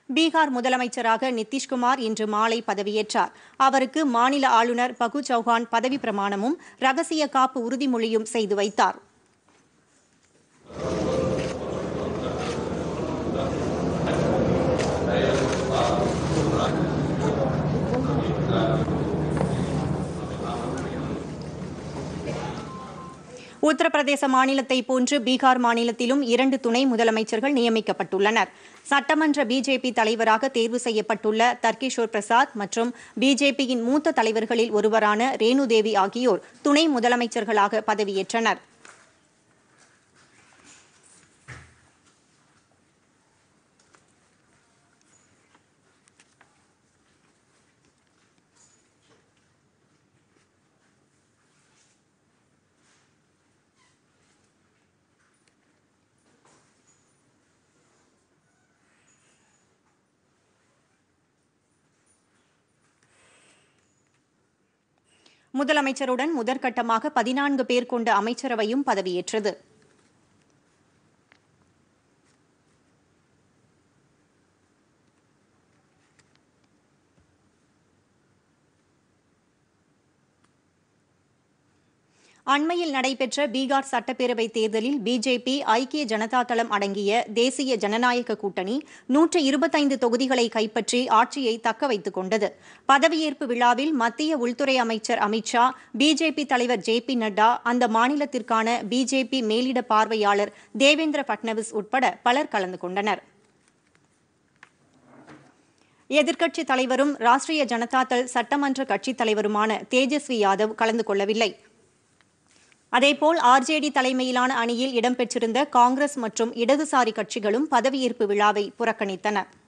பீகார் முதலமைச்சராக நிதிஷ்குமார் இன்று மாலை பதவியேற்றார் அவருக்கு மாநில ஆளுநர் பகு சௌஹான் பதவி பிரமாணமும் ரகசிய காப்பு உறுதிமொழியும் செய்து வைத்தார் உத்தரப்பிரதேச மாநிலத்தை போன்று பீகார் மாநிலத்திலும் இரண்டு துணை முதலமைச்சர்கள் நியமிக்கப்பட்டுள்ளனர் சட்டமன்ற பிஜேபி தலைவராக தேர்வு செய்யப்பட்டுள்ள தர்கிஷோர் பிரசாத் மற்றும் பிஜேபியின் மூத்த தலைவர்களில் ஒருவரான ரேணு தேவி ஆகியோர் துணை முதலமைச்சர்களாக பதவியேற்றனர் முதலமைச்சருடன் முதற்கட்டமாக பதினான்கு பேர் கொண்ட அமைச்சரவையும் பதவியேற்றது அண்மையில் நடைபெற்ற பீகார் சட்டப்பேரவை தேர்தலில் பிஜேபி ஐக்கிய ஜனதா தளம் அடங்கிய தேசிய ஜனநாயக கூட்டணி நூற்று இருபத்தைந்து தொகுதிகளை கைப்பற்றி ஆட்சியை தக்க வைத்துக் கொண்டது பதவியேற்பு விழாவில் மத்திய உள்துறை அமைச்சர் அமித்ஷா பிஜேபி தலைவர் ஜே பி நட்டா அந்த மாநிலத்திற்கான பிஜேபி மேலிட பார்வையாளர் தேவேந்திர பட்னவிஸ் உட்பட பலர் கலந்து கொண்டனர் எதிர்க்கட்சித் தலைவரும் ராஷ்டிரிய ஜனதா தள் சட்டமன்ற கட்சித் தலைவருமான தேஜஸ்வி யாதவ் கலந்து கொள்ளவில்லை அதேபோல் ஆர்ஜேடி தலைமையிலான அணியில் இடம்பெற்றிருந்த காங்கிரஸ் மற்றும் இடதுசாரி கட்சிகளும் பதவியேற்பு விழாவை புறக்கணித்தன